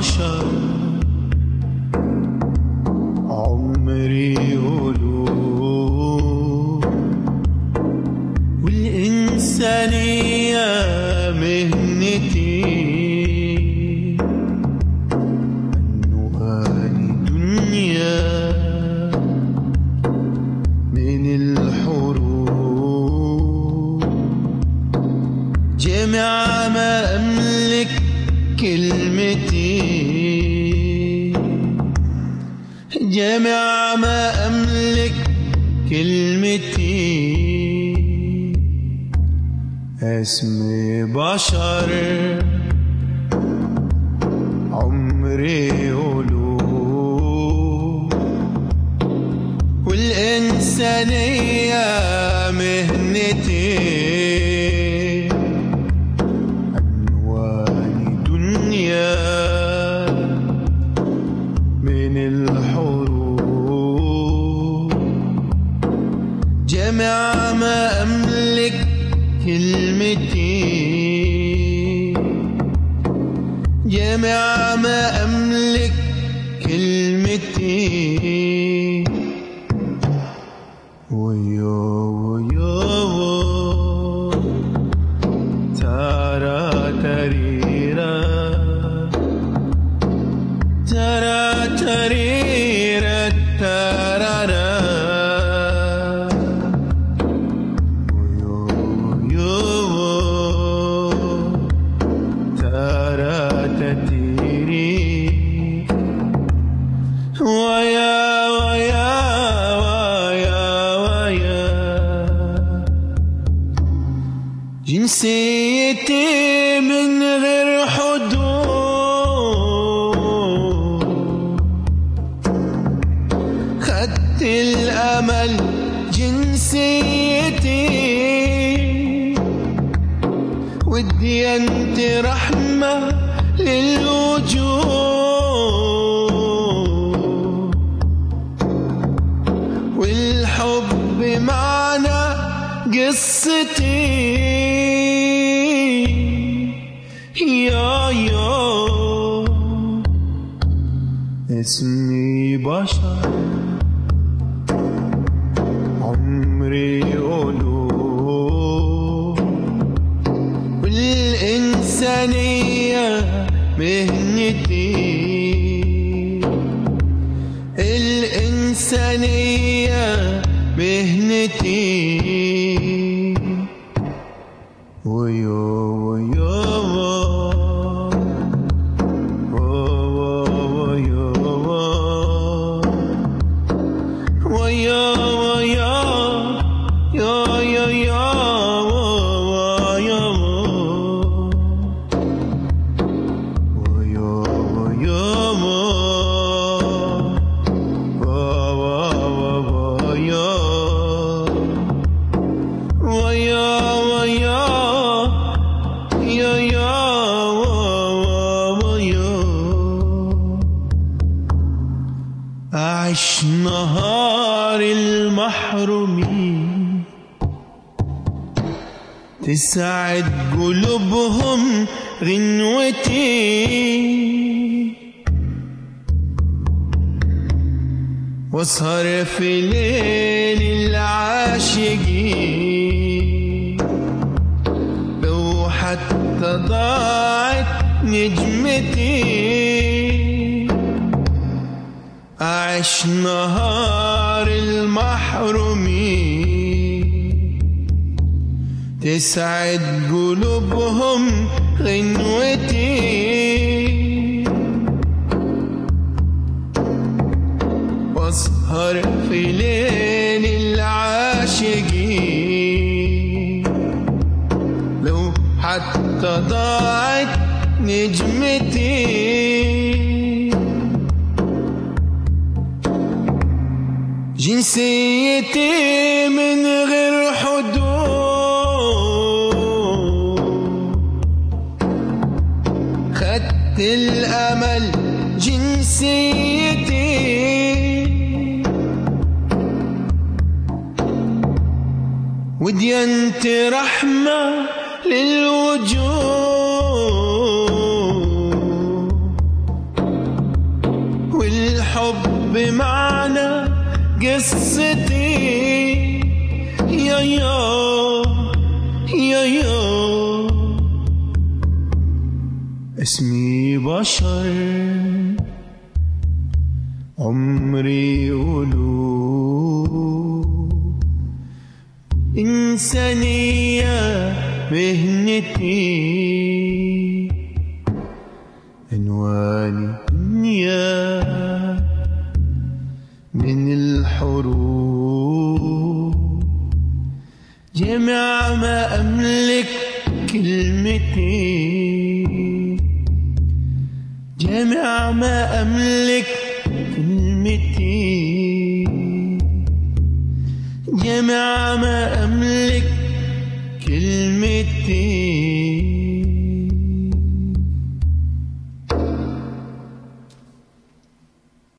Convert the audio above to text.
بشر عمري قلوب والإنسانية مهنتي عنوان دنيا من الحروب جميع ما أملك كلمتي جميع ما أملك كلمتي اسمي بشر عمري قلوب والإنسانية مهنتي عنوان دنيا من الحروب جميع ما أملك كلمتي جميع ما أملك كلمتي ويا ويا ترى تريرا ترى تريرا ترى ترى تتيري ويا ويا ويا ويا جنسيتي من غير حدود خدت الأمل جنسيتي ودي أنت رحمة للوجود والحب معنا قصتي يا يا اسمي بشر عمري قلوب والإنسانية مهنتي الإنسانية مهنتي ويا ويا ويا ويا ويا يا يا يا ويا ويا ويا ويا ويا يا يا ويا أعيش نهار المحرومين تسعد قلوبهم غنوتي واسهر في ليل العاشقين لو حتى ضاعت نجمتي أعيش نهار المحرومين تسعد قلوبهم غنوتي واسهر في ليل العاشقين لو حتى ضاعت نجمتي جنسيتي من غير حدود خدت الأمل جنسيتي ودينت رحمة للوجود الحب معنى قصتي يا يا يا يا اسمي بشر عمري قلوب إنسانية مهنتي عنواني دنيا من الحروب جمع ما أملك كلمتي جمع ما أملك كلمتي جمع ما أملك